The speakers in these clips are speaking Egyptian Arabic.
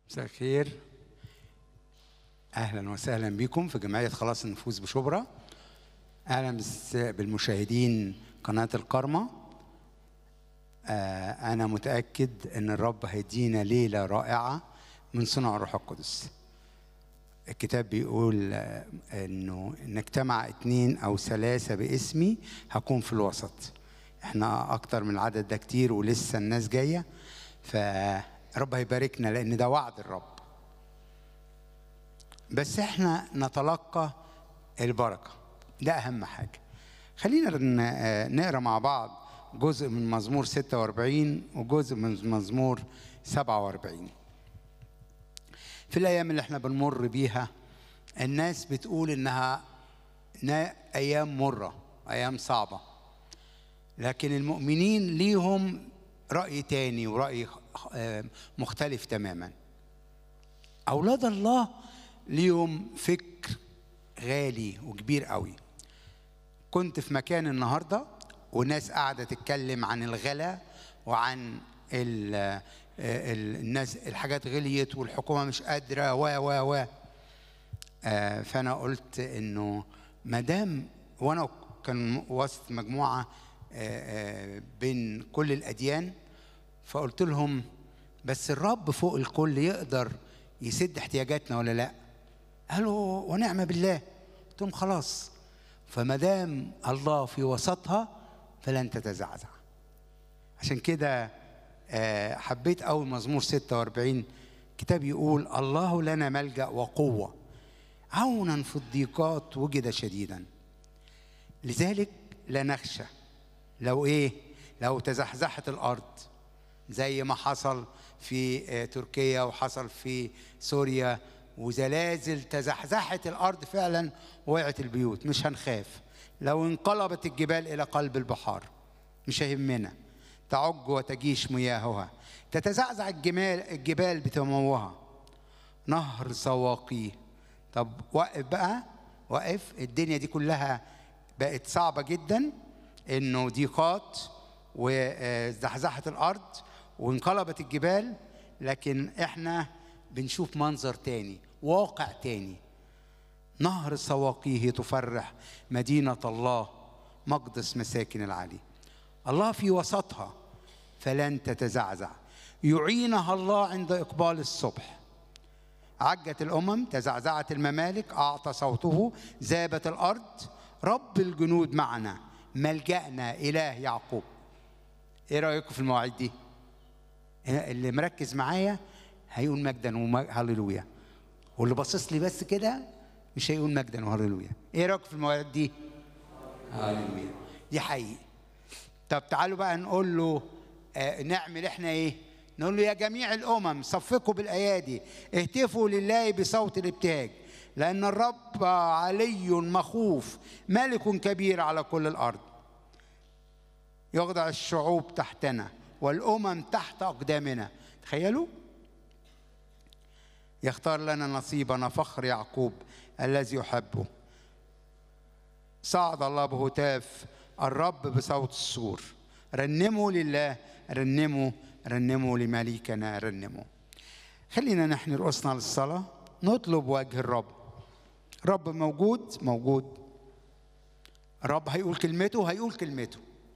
مساء الخير اهلا وسهلا بكم في جمعيه خلاص النفوس بشبرا اهلا بس- بالمشاهدين قناه الكرمه آه، انا متاكد ان الرب هيدينا ليله رائعه من صنع الروح القدس الكتاب بيقول آه، انه ان اجتمع اتنين او ثلاثه باسمي هكون في الوسط احنا اكتر من العدد ده كتير ولسه الناس جايه فرب هيباركنا لان ده وعد الرب بس احنا نتلقى البركه ده اهم حاجه خلينا ن- آه، نقرا مع بعض جزء من مزمور 46 وجزء من مزمور 47 في الايام اللي احنا بنمر بيها الناس بتقول انها نا- ايام مره ايام صعبه لكن المؤمنين ليهم راي تاني وراي آه، مختلف تماما اولاد الله ليهم فكر غالي وكبير قوي كنت في مكان النهارده وناس قاعده تتكلم عن الغلا وعن ال ال الناس الحاجات غليت والحكومه مش قادره و و و آه، فانا قلت انه ما دام وانا كان وسط مجموعه آه، آه، بين كل الاديان فقلت لهم بس الرب فوق الكل يقدر يسد احتياجاتنا ولا لا قالوا ونعم بالله قلت لهم خلاص فما دام الله في وسطها فلن تتزعزع عشان كده آه، حبيت قوي مزمور 46 كتاب يقول الله لنا ملجأ وقوة عونا في الضيقات وجد شديدا لذلك لا نخشى لو ايه لو تزحزحت الارض زي ما حصل في آه، تركيا وحصل في سوريا وزلازل تزحزحت الارض فعلا وقعت البيوت مش هنخاف لو انقلبت الجبال الى قلب البحار مش هيهمنا تعج وتجيش مياهها تتزعزع الجمال الجبال بتموها نهر سواقيه طب وقف بقى وقف الدنيا دي كلها بقت صعبة جدا انه ضيقات وزحزحت الارض وانقلبت الجبال لكن احنا بنشوف منظر تاني واقع تاني نهر سواقيه تفرح مدينة الله مقدس مساكن العلي الله في وسطها فلن تتزعزع يعينها الله عند إقبال الصبح عجت الأمم تزعزعت الممالك أعطى صوته ذابت الأرض رب الجنود معنا ملجأنا إله يعقوب إيه رأيكم في المواعيد دي؟ اللي مركز معايا هيقول مجدا وهللويا واللي باصص لي بس كده مش هيقول مجدا وهللويا ايه رايك في المواعيد دي هللويا دي حقيقي طب تعالوا بقى نقول له آه نعمل احنا ايه نقول له يا جميع الامم صفقوا بالايادي اهتفوا لله بصوت الابتهاج لان الرب علي مخوف ملك كبير على كل الارض يخضع الشعوب تحتنا والامم تحت اقدامنا تخيلوا يختار لنا نصيبنا فخر يعقوب الذي يحبه صعد الله بهتاف الرب بصوت السور رنموا لله رنموا رنموا لمليكنا رنموا خلينا نحن رؤوسنا للصلاة نطلب وجه الرب رب موجود موجود الرب هيقول كلمته هيقول كلمته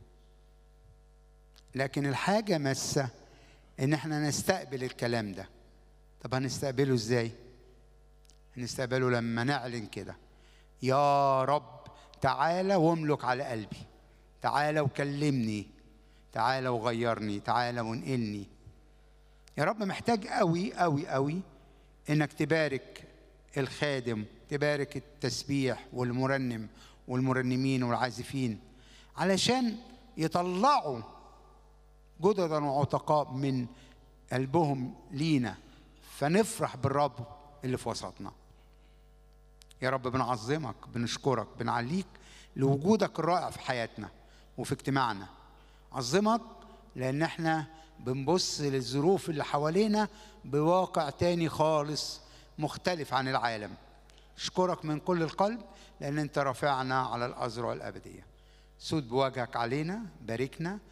لكن الحاجة مسة إن احنا نستقبل الكلام ده طب هنستقبله ازاي؟ هنستقبله لما نعلن كده يا رب تعالى واملك على قلبي تعالى وكلمني تعالى وغيرني تعالى وانقلني يا رب محتاج قوي قوي قوي انك تبارك الخادم تبارك التسبيح والمرنم والمرنمين والعازفين علشان يطلعوا جددا وعتقاء من قلبهم لينا فنفرح بالرب اللي في وسطنا يا رب بنعظمك بنشكرك بنعليك لوجودك الرائع في حياتنا وفي اجتماعنا عظمك لان احنا بنبص للظروف اللي حوالينا بواقع تاني خالص مختلف عن العالم اشكرك من كل القلب لان انت رافعنا على الازرع الابديه سود بوجهك علينا باركنا